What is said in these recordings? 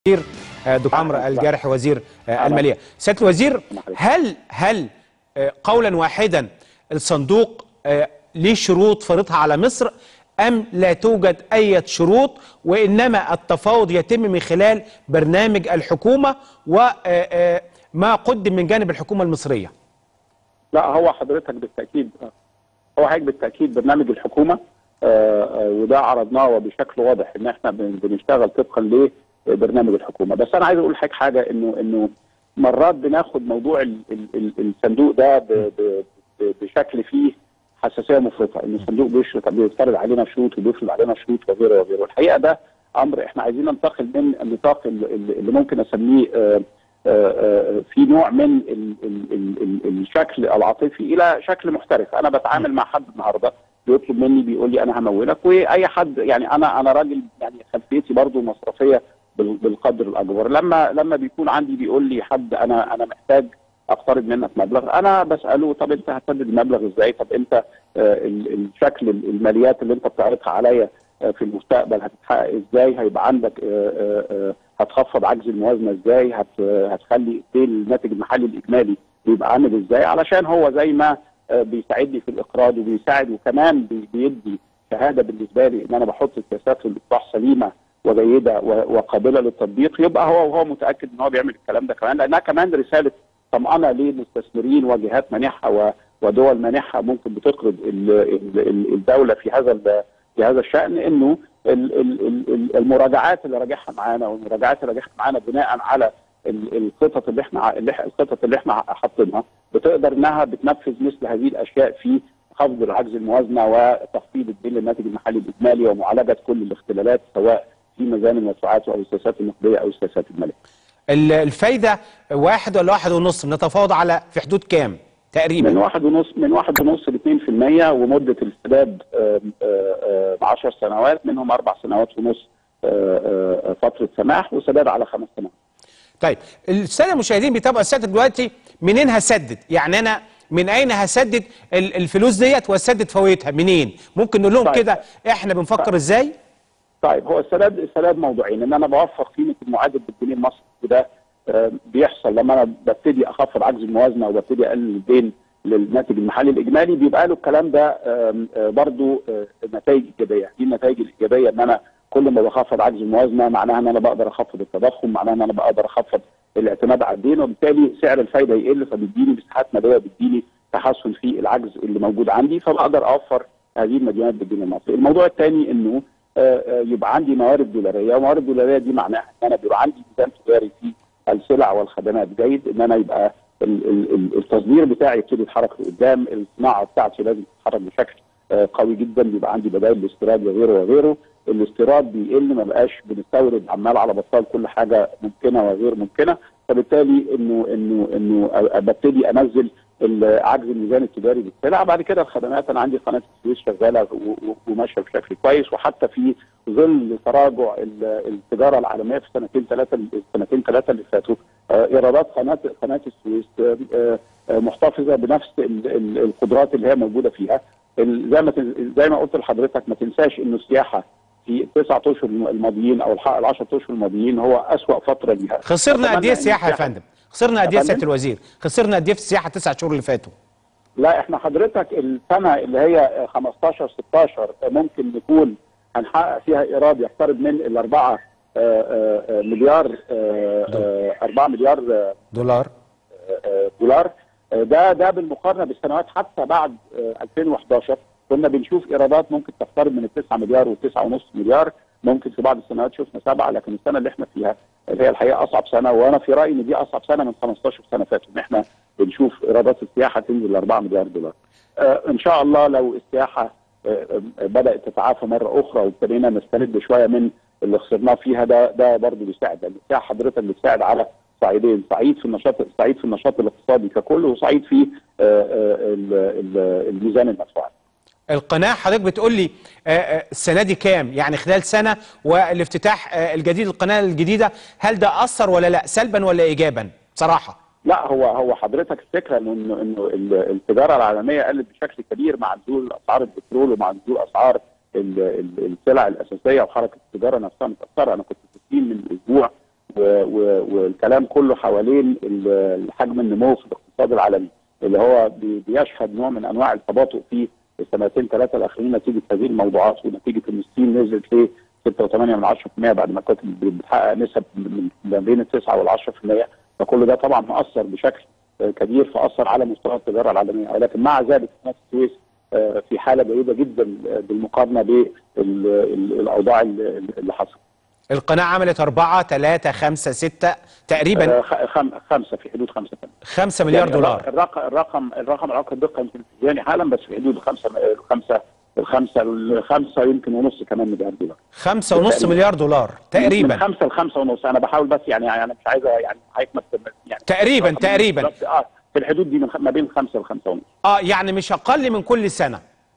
وزير دكتور عمرو الجارح وزير الماليه سياده الوزير هل هل قولا واحدا الصندوق ليه شروط فرضها على مصر ام لا توجد اي شروط وانما التفاوض يتم من خلال برنامج الحكومه وما قدم من جانب الحكومه المصريه لا هو حضرتك بالتاكيد هو حضرتك بالتاكيد برنامج الحكومه وده عرضناه وبشكل واضح ان احنا بنشتغل طبقا لبرنامج الحكومه بس انا عايز اقول لحضرتك حاجه انه انه مرات بناخد موضوع ال ال الصندوق ده ب ب بشكل فيه حساسيه مفرطه ان الصندوق بيشرط بيفترض علينا شروط وبيفرض علينا شروط وغيره وغيره الحقيقه ده امر احنا عايزين ننتقل من النطاق اللي ممكن اسميه في نوع من ال ال ال الشكل العاطفي الى شكل محترف انا بتعامل مع حد النهارده بيطلب مني بيقول لي انا همولك واي حد يعني انا انا راجل يعني خلفيتي برضو مصرفيه بالقدر الاكبر لما لما بيكون عندي بيقول لي حد انا انا محتاج اقترض منك مبلغ انا بساله طب انت هتسدد المبلغ ازاي طب انت آه الشكل الماليات اللي انت بتعرضها عليا آه في المستقبل هتتحقق ازاي هيبقى عندك آه هتخفض عجز الموازنه ازاي هت هتخلي الناتج المحلي الاجمالي بيبقى عامل ازاي علشان هو زي ما بيساعدني في الاقراض وبيساعد وكمان بيدي شهاده بالنسبه لي ان انا بحط السياسات في الاصلاح سليمه وجيده وقابله للتطبيق يبقى هو وهو متاكد ان هو بيعمل الكلام ده كمان لانها كمان رساله طمأنه للمستثمرين وجهات مانحه ودول مانحه ممكن بتقرض الدوله في هذا في هذا الشان انه المراجعات اللي راجعها معانا والمراجعات اللي راجعها معانا بناء على الخطط اللي احنا الخطط اللي احنا حاطينها بتقدر انها بتنفذ مثل هذه الاشياء في خفض العجز الموازنه وتخفيض الدين للناتج المحلي الاجمالي ومعالجه كل الاختلالات سواء في ميزان المدفوعات او السياسات النقديه او السياسات الماليه. الفايده واحد ولا واحد ونص بنتفاوض على في حدود كام تقريبا؟ من واحد ونص من واحد ونص ل 2% ومده السداد 10 سنوات منهم اربع سنوات ونص فتره سماح وسداد على خمس سنوات. طيب الساده المشاهدين بيتابعوا الساده دلوقتي منين هسدد؟ يعني انا من اين هسدد الفلوس ديت واسدد فوائدها منين؟ ممكن نقول لهم طيب. كده احنا بنفكر طيب. ازاي؟ طيب هو السداد السداد موضوعين ان انا بوفر قيمه المعادل بالجنيه المصري وده آه بيحصل لما انا ببتدي اخفض عجز الموازنه وببتدي اقلل الدين للناتج المحلي الاجمالي بيبقى له الكلام ده آه آه برضه نتائج ايجابيه دي النتائج الايجابيه ان انا كل ما بخفض عجز الموازنه معناها ان انا بقدر اخفض التضخم معناها ان انا بقدر اخفض الاعتماد على الدين وبالتالي سعر الفايده يقل فبيديني مساحات ماليه وبيديني تحسن في العجز اللي موجود عندي فبقدر اوفر هذه المديونات بالجنيه المصري. الموضوع الثاني انه يبقى عندي موارد دولاريه وموارد الدولاريه دي معناها ان انا بيبقى عندي ميزان تجاري في السلع والخدمات جيد ان انا يبقى التصدير بتاعي يبتدي يتحرك لقدام الصناعه بتاعتي لازم تتحرك بشكل قوي جدا يبقى عندي بدائل الاستيراد وغيره وغيره الاستيراد بيقل ما بقاش بنستورد عمال على بطال كل حاجه ممكنه وغير ممكنه فبالتالي انه انه انه ببتدي انزل عجز الميزان التجاري بالسلع بعد كده الخدمات انا عندي قناه السويس شغاله وماشيه بشكل كويس وحتى في ظل تراجع التجاره العالميه في سنتين ثلاثه السنتين ثلاثه اللي فاتوا ايرادات قناه قناه السويس محتفظه بنفس القدرات اللي هي موجوده فيها زي ما زي ما قلت لحضرتك ما تنساش انه السياحه في التسعة اشهر الماضيين او ال 10 اشهر الماضيين هو اسوأ فتره ليها خسرنا قد ايه السياحه يا فندم؟ خسرنا قد ايه سياده الوزير؟ خسرنا قد ايه في السياحه التسع شهور اللي فاتوا؟ لا احنا حضرتك السنه اللي هي 15 16 ممكن نكون هنحقق فيها ايراد يقترب من الاربعه مليار 4 مليار دولار دولار ده ده بالمقارنه بالسنوات حتى بعد 2011 كنا بنشوف ايرادات ممكن تقترب من ال 9 مليار و 9.5 مليار ممكن في بعض السنوات شفنا سبعه لكن السنه اللي احنا فيها اللي هي الحقيقه اصعب سنه وانا في رايي ان دي اصعب سنه من 15 سنه فاتوا ان احنا بنشوف ايرادات السياحه تنزل ل 4 مليار دولار. آه ان شاء الله لو السياحه آه بدات تتعافى مره اخرى وابتدينا نستند شويه من اللي خسرناه فيها ده ده برضه بيساعد لان السياحه حضرتك بتساعد على صعيدين صعيد في النشاط صعيد في النشاط الاقتصادي ككل وصعيد في آه الميزان المدفوعات. القناة حضرتك بتقول لي السنة دي كام يعني خلال سنة والافتتاح الجديد القناة الجديدة هل ده أثر ولا لا سلبا ولا إيجابا بصراحة لا هو هو حضرتك الفكرة انه انه التجارة العالمية قلت بشكل كبير مع نزول اسعار البترول ومع نزول اسعار السلع الاساسية وحركة التجارة نفسها متأثرة انا كنت في الصين من اسبوع و- والكلام كله حوالين ال- حجم النمو في الاقتصاد العالمي اللي هو بي- بيشهد نوع من انواع التباطؤ في السنتين ثلاثه الاخرين نتيجه هذه الموضوعات ونتيجه ان الصين نزلت ل 6.8 من 10% بعد ما كانت بتحقق نسب من ما بين ال 9 وال 10% فكل ده طبعا مؤثر بشكل آه، كبير فاثر على مستوى التجاره العالميه ولكن مع ذلك قناه السويس آه، في حاله جيده جدا آه، بالمقارنه بالاوضاع اللي اللي حصلت. القناة عملت 4 3 5 6 تقريبا آه، خ- خم- خمسه في حدود خمسه كمان. 5 مليار يعني دولار الرقم الرقم الرقم الرقم الدقه يمكن يعني حالا بس في حدود الخمسه الخمسه الخمسه الخمسه يمكن ونص كمان مليار دولار. خمسة ونص تقريباً. مليار دولار من تقريبا خمسه لخمسه ونص انا بحاول بس يعني يعني انا مش عايزه يعني حضرتك ما تت- يعني تقريباً- رقم تقريباً. بالظبط، اه في الحدود دي من خ- ما بين خمسه لخمسه ونص. اه يعني مش اقل من كل سنه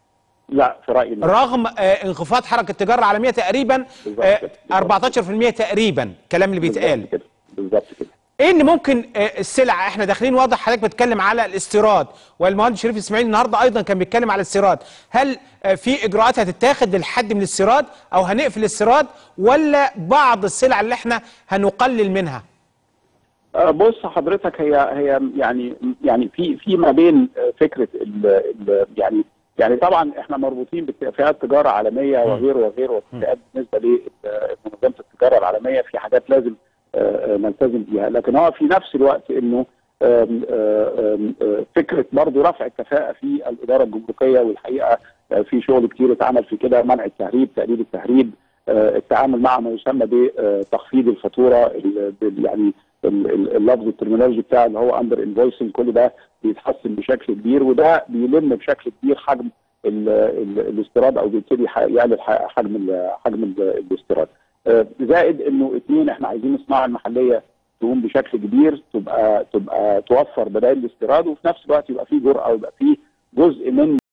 لا في رايي لا. رغم آه انخفاض حركه التجاره العالميه تقريبا بالظبط آه كده. 14% تقريبا الكلام اللي بيتقال بالظبط كده بالظبط كده. ايه اللي ممكن آه السلع احنا داخلين واضح حضرتك بتتكلم على الاستيراد والمهندس شريف اسماعيل النهارده ايضا كان بيتكلم على الاستيراد هل آه في اجراءات هتتاخد للحد من الاستيراد او هنقفل الاستيراد ولا بعض السلع اللي احنا هنقلل منها آه، بص حضرتك هي هي يعني يعني في في ما بين آه، فكره ال ال يعني يعني طبعا احنا مربوطين باتفاقات تجاره عالميه وغيره وغيره واتفاقات بالنسبه لمنظمه التجاره العالميه في حاجات لازم آه، آه، نلتزم بيها لكن هو في نفس الوقت انه آم، آه، آم، آه، فكره برضه رفع الكفاءه في الاداره الجمركيه والحقيقه آه، في شغل كتير اتعمل في كده منع التهريب تقليل التهريب آه، التعامل مع ما يسمى بتخفيض الفاتوره ال- بال- يعني ال- ال- اللفظ الترمينولوجي بتاع اللي هو اندر انفويسنج كل ده بيتحسن بشكل كبير وده بيلم بشكل كبير حجم ال- ال- الاستيراد او بيبتدي ح- يقلل ح- حجم ال- حجم ال- الاستيراد آه، زائد انه اثنين احنا عايزين الصناعه المحليه تقوم بشكل كبير تبقى تبقى توفر بدائل الاستيراد وفي نفس الوقت يبقى في جرأه ويبقى في جزء من